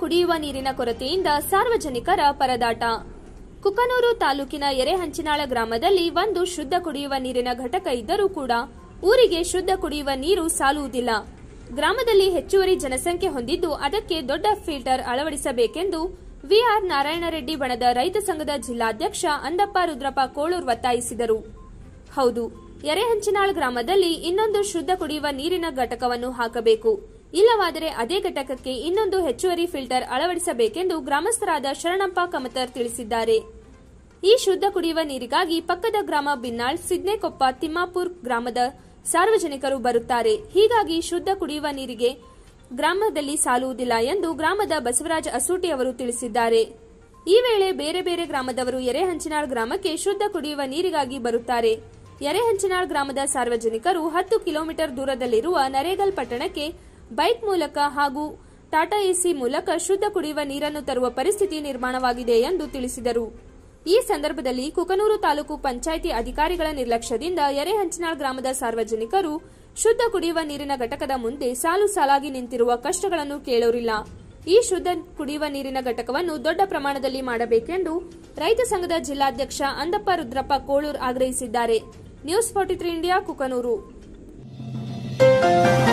ಕುಡಿಯುವ ನೀರಿನ ಕೊರತೆಯಿಂದ ಸಾರ್ವಜನಿಕರ ಪರದಾಟ ಕುಕನೂರು ತಾಲೂಕಿನ ಎರೆಹಂಚಿನಾಳ ಗ್ರಾಮದಲ್ಲಿ ಒಂದು ಶುದ್ಧ ಕುಡಿಯುವ ನೀರಿನ ಘಟಕ ಇದ್ದರೂ ಕೂಡ ಊರಿಗೆ ಶುದ್ಧ ಕುಡಿಯುವ ನೀರು ಸಾಲುವುದಿಲ್ಲ ಗ್ರಾಮದಲ್ಲಿ ಹೆಚ್ಚುವರಿ ಜನಸಂಖ್ಯೆ ಹೊಂದಿದ್ದು ಅದಕ್ಕೆ ದೊಡ್ಡ ಫಿಲ್ಟರ್ ಅಳವಡಿಸಬೇಕೆಂದು ವಿಆರ್ ನಾರಾಯಣರೆಡ್ಡಿ ಬಣದ ರೈತ ಸಂಘದ ಜಿಲ್ಲಾಧ್ಯಕ್ಷ ಅಂದಪ್ಪ ರುದ್ರಪ್ಪ ಕೋಳೂರ್ ಒತ್ತಾಯಿಸಿದರು ಹೌದು ಎರೆಹಂಚಿನಾಳ್ ಗ್ರಾಮದಲ್ಲಿ ಇನ್ನೊಂದು ಶುದ್ಧ ಕುಡಿಯುವ ನೀರಿನ ಘಟಕವನ್ನು ಹಾಕಬೇಕು ಇಲ್ಲವಾದರೆ ಅದೇ ಘಟಕಕ್ಕೆ ಇನ್ನೊಂದು ಹೆಚ್ಚುವರಿ ಫಿಲ್ಟರ್ ಅಳವಡಿಸಬೇಕೆಂದು ಗ್ರಾಮಸ್ಥರಾದ ಶರಣಪ್ಪ ಕಮತರ್ ತಿಳಿಸಿದ್ದಾರೆ ಈ ಶುದ್ಧ ಕುಡಿಯುವ ನೀರಿಗಾಗಿ ಪಕ್ಕದ ಗ್ರಾಮ ಬಿನ್ನಾಳ್ ಸಿದ್ನೇಕೊಪ್ಪ ತಿಮ್ಮಾಪುರ್ ಗ್ರಾಮದ ಸಾರ್ವಜನಿಕರು ಬರುತ್ತಾರೆ ಹೀಗಾಗಿ ಶುದ್ಧ ಕುಡಿಯುವ ನೀರಿಗೆ ಗ್ರಾಮದಲ್ಲಿ ಸಾಲುವುದಿಲ್ಲ ಎಂದು ಗ್ರಾಮದ ಬಸವರಾಜ ಅಸೂಟಿ ಅವರು ತಿಳಿಸಿದ್ದಾರೆ ಈ ವೇಳೆ ಬೇರೆ ಬೇರೆ ಗ್ರಾಮದವರು ಎರೆಹಂಚಿನಾಳ್ ಗ್ರಾಮಕ್ಕೆ ಶುದ್ಧ ಕುಡಿಯುವ ನೀರಿಗಾಗಿ ಬರುತ್ತಾರೆ ಎರೆಹಂಚಿನಾಳ್ ಗ್ರಾಮದ ಸಾರ್ವಜನಿಕರು ಹತ್ತು ಕಿಲೋಮೀಟರ್ ದೂರದಲ್ಲಿರುವ ನರೇಗಲ್ ಪಟ್ಟಣಕ್ಕೆ ಬೈಕ್ ಮೂಲಕ ಹಾಗೂ ಟಾಟಾ ಎಸಿ ಮೂಲಕ ಶುದ್ಧ ಕುಡಿಯುವ ನೀರನ್ನು ತರುವ ಪರಿಸ್ಥಿತಿ ನಿರ್ಮಾಣವಾಗಿದೆ ಎಂದು ತಿಳಿಸಿದರು ಈ ಸಂದರ್ಭದಲ್ಲಿ ಕುಕನೂರು ತಾಲೂಕು ಪಂಚಾಯಿತಿ ಅಧಿಕಾರಿಗಳ ನಿರ್ಲಕ್ಷ್ಯದಿಂದ ಎರೆಹಂಚಿನಾಳ್ ಗ್ರಾಮದ ಸಾರ್ವಜನಿಕರು ಶುದ್ಧ ಕುಡಿಯುವ ನೀರಿನ ಘಟಕದ ಮುಂದೆ ಸಾಲು ಸಾಲಾಗಿ ನಿಂತಿರುವ ಕಷ್ಟಗಳನ್ನು ಕೇಳೋರಿಲ್ಲ ಈ ಶುದ್ಧ ಕುಡಿಯುವ ನೀರಿನ ಘಟಕವನ್ನು ದೊಡ್ಡ ಪ್ರಮಾಣದಲ್ಲಿ ಮಾಡಬೇಕೆಂದು ರೈತ ಸಂಘದ ಜಿಲ್ಲಾಧ್ಯಕ್ಷ ಅಂದಪ್ಪ ರುದ್ರಪ್ಪ ಕೋಳೂರ್ ಆಗ್ರಹಿಸಿದ್ದಾರೆ news forty three India Kukanur